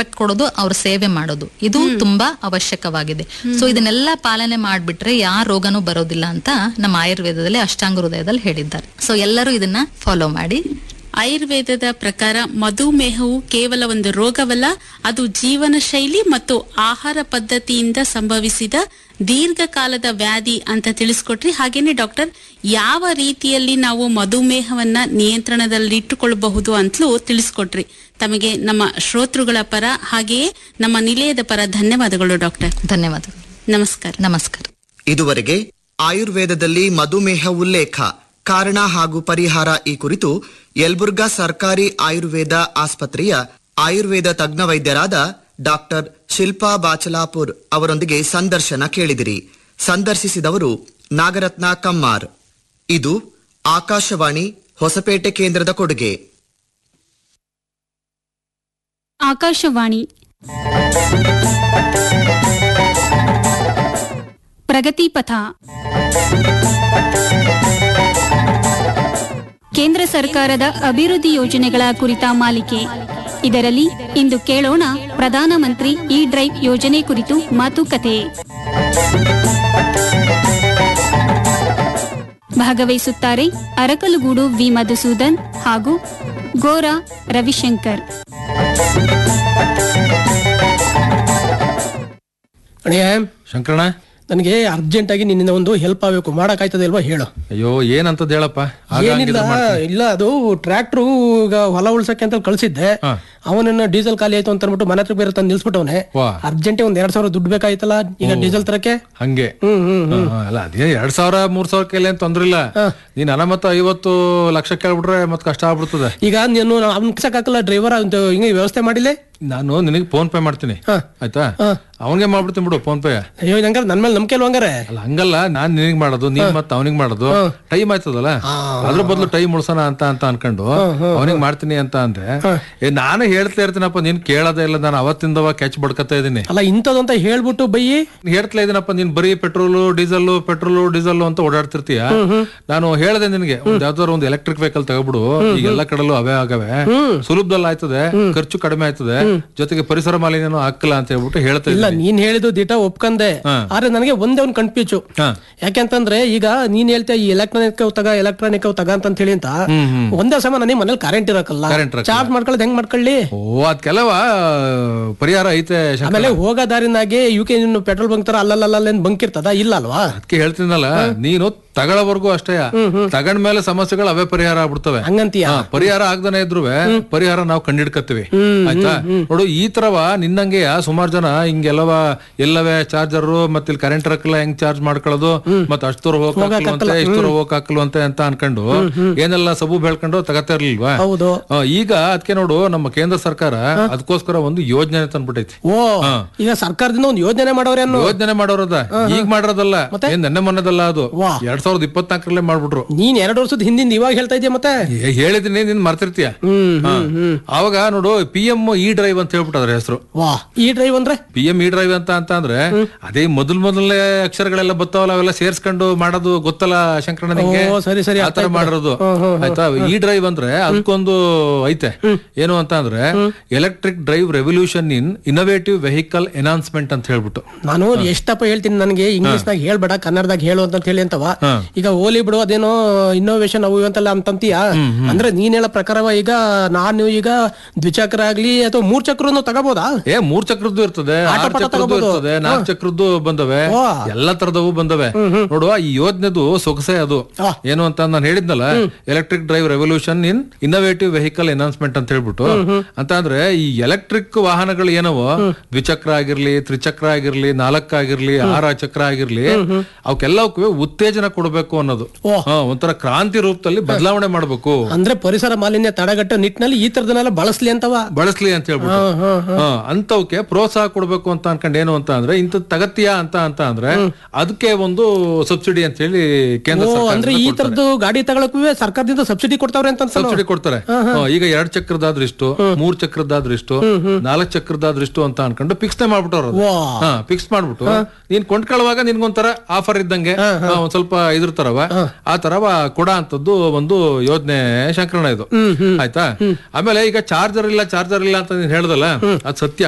Respect ಕೊಡೋದು ಅವ್ರ ಸೇವೆ ಮಾಡೋದು ಇದು ತುಂಬಾ ಅವಶ್ಯಕವಾಗಿದೆ ಸೊ ಇದನ್ನೆಲ್ಲ ಪಾಲನೆ ಮಾಡ್ಬಿಟ್ರೆ ಯಾವ ರೋಗನೂ ಬರೋದಿಲ್ಲ ಅಂತ ನಮ್ಮ ಆಯುರ್ವೇದದಲ್ಲಿ ಅಷ್ಟಾಂಗ ಹೃದಯದಲ್ಲಿ ಹೇಳಿದ್ದಾರೆ ಸೊ ಎಲ್ಲರೂ ಇದನ್ನ ಫಾಲೋ ಮಾಡಿ ಆಯುರ್ವೇದದ ಪ್ರಕಾರ ಮಧುಮೇಹವು ಕೇವಲ ಒಂದು ರೋಗವಲ್ಲ ಅದು ಜೀವನ ಶೈಲಿ ಮತ್ತು ಆಹಾರ ಪದ್ಧತಿಯಿಂದ ಸಂಭವಿಸಿದ ದೀರ್ಘಕಾಲದ ವ್ಯಾಧಿ ಅಂತ ತಿಳಿಸ್ಕೊಟ್ರಿ ಹಾಗೇನೆ ಡಾಕ್ಟರ್ ಯಾವ ರೀತಿಯಲ್ಲಿ ನಾವು ಮಧುಮೇಹವನ್ನ ನಿಯಂತ್ರಣದಲ್ಲಿಟ್ಟುಕೊಳ್ಳಬಹುದು ಅಂತಲೂ ತಿಳಿಸ್ಕೊಟ್ರಿ ತಮಗೆ ನಮ್ಮ ಶ್ರೋತೃಗಳ ಪರ ಹಾಗೆಯೇ ನಮ್ಮ ನಿಲಯದ ಪರ ಧನ್ಯವಾದಗಳು ಡಾಕ್ಟರ್ ಧನ್ಯವಾದಗಳು ನಮಸ್ಕಾರ ನಮಸ್ಕಾರ ಇದುವರೆಗೆ ಆಯುರ್ವೇದದಲ್ಲಿ ಮಧುಮೇಹ ಉಲ್ಲೇಖ ಕಾರಣ ಹಾಗೂ ಪರಿಹಾರ ಈ ಕುರಿತು ಯಲಬುರ್ಗಾ ಸರ್ಕಾರಿ ಆಯುರ್ವೇದ ಆಸ್ಪತ್ರೆಯ ಆಯುರ್ವೇದ ತಜ್ಞ ವೈದ್ಯರಾದ ಡಾಕ್ಟರ್ ಶಿಲ್ಪಾ ಬಾಚಲಾಪುರ್ ಅವರೊಂದಿಗೆ ಸಂದರ್ಶನ ಕೇಳಿದಿರಿ ಸಂದರ್ಶಿಸಿದವರು ನಾಗರತ್ನ ಕಮ್ಮಾರ್ ಇದು ಆಕಾಶವಾಣಿ ಹೊಸಪೇಟೆ ಕೇಂದ್ರದ ಕೊಡುಗೆ ಆಕಾಶವಾಣಿ ಪ್ರಗತಿ ಪಥ ಕೇಂದ್ರ ಸರ್ಕಾರದ ಅಭಿವೃದ್ಧಿ ಯೋಜನೆಗಳ ಕುರಿತ ಮಾಲಿಕೆ ಇದರಲ್ಲಿ ಇಂದು ಕೇಳೋಣ ಪ್ರಧಾನಮಂತ್ರಿ ಇ ಡ್ರೈವ್ ಯೋಜನೆ ಕುರಿತು ಮಾತುಕತೆ ಭಾಗವಹಿಸುತ್ತಾರೆ ಅರಕಲಗೂಡು ವಿ ಮಧುಸೂದನ್ ಹಾಗೂ ಗೋರಾ ರವಿಶಂಕರ್ ಅಣ್ಣಯ್ಯ ಶಂಕರಣ ನನಗೆ ಅರ್ಜೆಂಟ್ ಆಗಿ ನಿನ್ನಿಂದ ಒಂದು ಹೆಲ್ಪ್ ಆಗಬೇಕು ಮಾಡಕ್ಕಾಯ್ತದೆ ಅಲ್ವಾ ಹೇಳು ಅಯ್ಯೋ ಏನಂತದ್ ಹೇಳಪ್ಪ ಆಗ ಏನಿಲ್ಲ ಹಂಗಿದ್ರೆ ಮಾಡ್ತೀನಿ. ಇಲ್ಲ ಅದು ಟ್ರ್ಯಾಕ್ಟ್ರು ಈಗ ಹೊಲ ಉಳ್ಸಕ್ಕೆ ಅಂತ ಕಳ್ಸಿದ್ದೆ ಹಾ. ಅವನನ್ನ ಡೀಸೆಲ್ ಖಾಲಿ ಆಯ್ತು ಅಂತ ಅಂದ್ಬಿಟ್ಟು ಮನೆ ಹತ್ರ ಬೇರೆ ತಂದು ನಿಲ್ಸ್ಬಿಟ್ಟವನೆ ವಾ. ಅರ್ಜೆಂಟ್ ಒಂದ್ ಎರಡ್ ಸಾವಿರ ದುಡ್ಡು ಬೇಕಾಯ್ತಲ್ಲ ಈಗ ಡೀಸೆಲ್ ತರಕ್ಕೆ ಹಂಗೆ ಹ್ಮ್ ಹ್ಮ್ ಹಾ, ಹಾ, ಅಲ್ಲ ಅದೇ ಎರಡ್ ಸಾವಿರ ಮೂರ್ ಸಾವಿರ ಕೈಲಿ ಏನ್ ತೊಂದ್ರೆ ಇಲ್ಲ ನೀನ್ ಅನ ಮತ್ತ ಐವತ್ತು ಲಕ್ಷ ಕೇಳ್ಬಿಟ್ರೆ ಮತ್ ಕಷ್ಟ ಆಗ್ಬಿಡ್ತದೆ ಈಗ ನೀನು ಅವ್ನ ಹಾಕಲ್ಲ ಡ್ರೈವರ್ ಹಿಂಗೆ ವ್ಯವಸ್ಥೆ ಮಾಡಿಲ್ಲ ನಾನು ನಿನಗೆ ಫೋನ್ ಪೇ ಮಾಡ್ತೀನಿ ಹಾ. ಆಯ್ತಾ ಅವನಿಗೆ ಮಾಡ್ಬಿಡ್ತೀನಿ ಬಿಡು ಫೋನ್ ಪೇ ಅಯ್ಯೋ ಹಂಗಾರೆ ನನ್ ಮೇಲೆ ನಂಬಿಕೆ ಹಂಗಾರೆ ಅಲ್ಲ ಹಂಗಲ್ಲ ನಾನ್ ನಿನಗ್ ಮಾಡೋದು ನೀನ್ ಮತ್ತ ಅವನಿಗೆ ಮಾಡೋದು ಟೈಮ್ ಆಯ್ತದಲ್ಲ ಅದ್ರ ಬದಲು ಟೈಮ್ ಉಳ್ಸೋಣ ಅಂತ ಅಂತ ಅನ್ಕೊಂಡು ಅವನಿಗೆ ಮಾಡ್ತೀನಿ ಅಂತ ಅಂದ್ರೆ ಏ ನಾನು ಹೇಳ್ತಾ ಇರ್ತೀನಪ್ಪ ನೀನ್ ಕೇಳೋದೇ ಇಲ್ಲ ನಾನು ಅವತ್ತಿಂದವ ಕ್ಯಾಚ್ ಬಡ್ಕತಾ ಇದೀನಿ ಅಲ್ಲ ಇಂಥದ್ದು ಅಂತ ಹೇಳ್ಬಿಟ್ಟು ಬೈಯಿ ನೀನ್ ಹೇಳ್ತಾ ಇದೀನಪ್ಪ ನೀನ್ ಬರೀ ಪೆಟ್ರೋಲು ಡೀಸೆಲ್ ಪೆಟ್ರೋಲು ಡೀಸೆಲ್ ಅಂತ ಓಡಾಡ್ತಿರ್ತೀಯ ನಾನು ಹೇಳ್ದೆ ನಿನ್ಗೆ ಒಂದ್ ಯಾವ್ದಾದ್ರು ಒಂದು ಎಲೆಕ್ಟ್ರಿಕ್ ವೆಹಿಕಲ್ ತಗೊಬಿಡು ಈಗ ಎಲ್ಲ ಕಡೆಲ್ಲೂ ಅವೇ ಆಗವೆ ಸುಲಭದಲ್ಲಿ ಆಯ್ತದೆ ಖರ್ಚು ಕಡಿಮೆ ಆಯ್ತದೆ ಜೊತೆಗೆ ಪರಿಸರ ಮಾಲಿನ್ಯನೂ ಹಾಕಲ್ಲ ಅಂತ ಹೇಳ್ಬಿಟ್ಟು ಹೇಳ್ತಾ ಇಲ್ಲ ಇದ್ದೀನಿ ನೀನ್ ಹೇಳಿದ್ದು ದಿಟ ಒಪ್ಕಂದೆ ಆದ್ರೆ ನನಗೆ ಒಂದೇ ಒಂದು ಕನ್ಫ್ಯೂಸು ಹಾ. ಯಾಕೆಂತಂದ್ರೆ ಈಗ ನೀನ್ ಹೇಳ್ತಾ ಈ ಎಲೆಕ್ಟ್ರಾನಿಕ್ ತಗ ಎಲೆಕ್ಟ್ರಾನಿಕ್ ತಗ ಅಂತ ಹೇಳಿ ಅಂತ ಒಂದೇ ಸಮ ನನಗೆ ಮನೇಲಿ ಕರೆಂಟ್ ಇರಕಲ್ಲ Current ಇರಕ್ಕಲ್ಲ. ಚಾರ್ಜ್ ಮಾಡ್ಕೊಳ್ಳೋದು ಹೆಂಗ್ ಮಾಡ್ಕೊಳ್ಳಿ ಓ ಅದ್ ಕೆಲವ ಪರಿಹಾರ ಐತೆ ಶಂಕರ. ಆಮೇಲೆ ಹೋಗೋ ದಾರಿನಾಗೆ ಯು ಕೆ ಪೆಟ್ರೋಲ್ ಬಂಕ್ ತರ ಅಲ್ಲಲ್ಲ ಬಂಕ್ ಇರ್ತದ ಇಲ್ಲ ಅಲ್ವಾ ಅದಕ್ಕೆ ಹೇಳ್ತೀನಲ್ಲ ನೀನು ತಗೊಳ್ಳೋವರೆಗೂ ಅಷ್ಟೇ ತಗೊಂಡ್ಮೇಲೆ ಸಮಸ್ಯೆಗಳು ಅವೇ ಪರಿಹಾರ ಆಗ್ಬಿಡ್ತವೆ ಹಂಗಂತೀಯ ಹಾ, ಪರಿಹಾರ ಆಗ್ದಾನೆ ಇದ್ರು ಪರಿಹಾರ ನಾವು ಕಂಡಿಡ್ಕತ್ತೀವಿ ಆಯ್ತಾ ನೋಡು ಈ ತರವ ನಿನ್ನಂಗೆ ಸುಮಾರು ಜನ ಹಿಂಗೆಲ್ಲವ ಎಲ್ಲವೇ ಚಾರ್ಜರ್ ಮತ್ತೆ ಇಲ್ಲಿ ಕರೆಂಟ್ ಹಾಕಲ್ಲ ಹೆಂಗ್ ಚಾರ್ಜ್ ಮಾಡ್ಕೊಳ್ಳೋದು ಮತ್ತೆ ಅಷ್ಟು ದೂರ ಹೋಗಕ್ಕೆ ಇಷ್ಟು ದೂರ ಹೋಗಕ್ಕಾಕಲ್ವಂತೆ ಅಂತ ಅನ್ಕೊಂಡು ಏನೆಲ್ಲ ಸಬು ಬೆಳ್ಕೊಂಡು ತಗತಾ ಇರ್ಲಿಲ್ವಾ ಹೌದು ಆ, ಈಗ ಅದಕ್ಕೆ ನೋಡು ನಮ್ಮ ಕೇಂದ್ರ ಸರ್ಕಾರ ಅದಕ್ಕೋಸ್ಕರ ಒಂದು ಯೋಜನೆ ತಂದ್ಬಿಟ್ಟೈತಿ ಓ ಈಗ ಸರ್ಕಾರದಿಂದ ಒಂದು ಯೋಜನೆ ಮಾಡೋರೆ ಅನ್ನೋ ಯೋಜನೆ ಮಾಡೋರದ ಈಗ ಮಾಡಿರೋದಲ್ಲ ಏನ್ ನೆನ್ನೆ ಮೊನ್ನೆದಲ್ಲ ಅದು ವಾ. ಎರಡ್ ಸಾವಿರದ ಇಪ್ಪತ್ನಾಲ್ಕರಲ್ಲೇ ಮಾಡ್ಬಿಟ್ರು ನೀನ್ ಎರಡು ವರ್ಷದ ಹಿಂದಿಂದ ಇವಾಗ ಹೇಳ್ತಾ ಇದೀಯ ಮತ್ತೆ ಏ- ಹೇಳಿದೀನಿ ನೀನ್ ಮರ್ತಿರ್ತೀಯ ಹಾ. ಅವಾಗ ನೋಡು ಪಿ ಎಂ ಇ ಡ್ರೈವ್ ಅಂತ ಹೇಳ್ಬಿಟ್ಟು ಅದ್ರ ಹೆಸರು ವಾ ಈ ಡ್ರೈವ್ ಅಂದ್ರೆ ಪಿ ಎಂ ಇ ಡ್ರೈವ್ ಅಂತ ಅಂತ ಅಂದ್ರೆ ಅದೇ ಮೊದಲ್ ಮೊದಲನೇ ಅಕ್ಷರಗಳೆಲ್ಲ ಬತ್ತಾವಲ್ಲ ಅವೆಲ್ಲ ಸೇರ್ಸ್ಕೊಂಡು ಮಾಡೋದು ಗೊತ್ತಲ್ಲ ಶಂಕರಣ್ಣ ನಿಂಗೆ ಓ, ಸರಿ, ಸರಿ, ಆತರ ಮಾಡಿರೋದು ಆಯ್ತಾ ಇ ಡ್ರೈವ್ ಅಂದ್ರೆ ಅದಕ್ಕೊಂದು ಐತೆ ಏನು ಅಂತ ಅಂದ್ರೆ electric drive revolution in innovative vehicle announcement ಅಂತ ಹೇಳ್ಬಿಟ್ಟು ನಾನು ಎಷ್ಟಪ್ಪ ಹೇಳ್ತೀನಿ ನನಗೆ ಇಂಗ್ಲಿಷ್ ನಾಗ ಹೇಳ್ಬೇಡ ಕನ್ನಡದಾಗ ಹೇಳು ಅಂತ ಹೇಳಿ ಅಂತವ ಈಗ ಓಲಿ ಬಿಡು ಅದೇನೋ ಇನ್ನೋವೇಶನ್ ಅವು ಇವು ಅಂತೆಲ್ಲ ಅಂತಂತೀಯ ಅಂದ್ರೆ ನೀನ್ ಹೇಳೋ ಪ್ರಕಾರವ ಈಗ ನಾನು ಈಗ ದ್ವಿಚಕ್ರ ಆಗ್ಲಿ ಅಥವಾ ಮೂರ್ ಚಕ್ರನು ತಗೋಬೋದಾ ಏ ಮೂರ್ ಚಕ್ರದ್ದು ಇರ್ತದೆ ಆಟ ಆರ್ ಪಾಠ ಚಕ್ರದ್ದು ತಗೋಬೋದು. ಇರ್ತದೆ ನಾಲ್ಕು ಚಕ್ರದ್ದು ಬಂದವೆ ವಾ. ಎಲ್ಲಾ ತರದವು ಬಂದವೆ ನೋಡುವ ಈ ಯೋಜನೆದು ಸೊಗಸೆ ಅದು ಆ. ಏನು ಅಂತ ನಾನು ಹೇಳಿದ್ನಲ್ಲ electric drive revolution in innovative vehicle announcement ಅಂತ ಹೇಳ್ಬಿಟ್ಟು ಅಂತ ಅಂದ್ರೆ ಈ ಎಲೆಕ್ಟ್ರಿಕ್ ವಾಹನಗಳು ಏನವೋ ದ್ವಿಚಕ್ರ ಆಗಿರ್ಲಿ ತ್ರಿಚಕ್ರ ಆಗಿರ್ಲಿ ನಾಲ್ಕಾಗಿರ್ಲಿ ಆರ ಚಕ್ರ ಆಗಿರ್ಲಿ ಅವಕ್ಕೆಲ್ಲವಕ್ಕೂ ಉತ್ತೇಜನ ಕೊಡಬೇಕು ಅನ್ನೋದು ಓ. ಹಾ, ಒಂಥರ ಕ್ರಾಂತಿ ರೂಪದಲ್ಲಿ ಬದಲಾವಣೆ ಮಾಡ್ಬೇಕು ಅಂದ್ರೆ ಪರಿಸರ ಮಾಲಿನ್ಯ ತಡೆಗಟ್ಟೋ ನಿಟ್ಟಿನಲ್ಲಿ ಈ ತರದನ್ನೆಲ್ಲ ಬಳಸ್ಲಿ ಅಂತವ ಬಳಸ್ಲಿ ಅಂತ ಹೇಳ್ಬಿಟ್ಟು ಹಾ, ಅಂತವಕ್ಕೆ ಪ್ರೋತ್ಸಾಹ ಕೊಡ್ಬೇಕು ಅಂತ ಅನ್ಕೊಂಡ್ ಏನು ಅಂತ ಅಂದ್ರೆ ಇಂಥದ್ ತಗತ್ತೀಯ ಅಂತ ಅಂತ ಅಂದ್ರೆ ಅದಕ್ಕೆ ಒಂದು ಸಬ್ಸಿಡಿ ಅಂತ ಹೇಳಿ ಕೇಂದ್ರ ಓ ಸರ್ಕಾರ ಅಂದ್ರೆ ಈ ತರದ್ದು ಗಾಡಿ ತಗೊಳಕ್ಕೂ ಸರ್ಕಾರದಿಂದ ಸಬ್ಸಿಡಿ ಕೊಡ್ತಾವ್ರೆ ಅಂತ ಅನ್ಸಲ್ಲ? ಸಬ್ಸಿಡಿ ಕೊಡ್ತಾರೆ ಹಾ, ಈಗ ಎರಡ್ ಚಕ್ರದಾದ್ರೆ ಇಷ್ಟು ಮೂರ್ ಚಕ್ರದಾದ್ರೆ ಇಷ್ಟು ನಾಲ್ಕ್ ಚಕ್ರದಾದ್ರೆ ಇಷ್ಟು ಅಂತ ಅನ್ಕೊಂಡು ಫಿಕ್ಸ್ ಮಾಡ್ಬಿಟ್ಟವ್ರು ಅದು. ವಾ. ಹಾ ಫಿಕ್ಸ್ ಮಾಡ್ಬಿಟ್ಟು ನೀನ್ ಕೊಂಡ್ಕೊಳ್ಳುವಾಗ ನಿನ್ಗೊಂಥರ ಆಫರ್ ಇದ್ದಂಗೆ ಹಾ, ಒಂದ್ ಸ್ವಲ್ಪ ಇದ್ರ ತರವ ಆ ತರವ ಕೊಡ ಅಂತದ್ದು ಒಂದು ಯೋಜನೆ ಶಂಕರಣ ಇದು ಆಯ್ತಾ ಆಮೇಲೆ ಈಗ ಚಾರ್ಜರ್ ಇಲ್ಲ ಚಾರ್ಜರ್ ಇಲ್ಲ ಅಂತ ನೀನ್ ಹೇಳ್ದಲ್ಲ ಅದ್ ಸತ್ಯ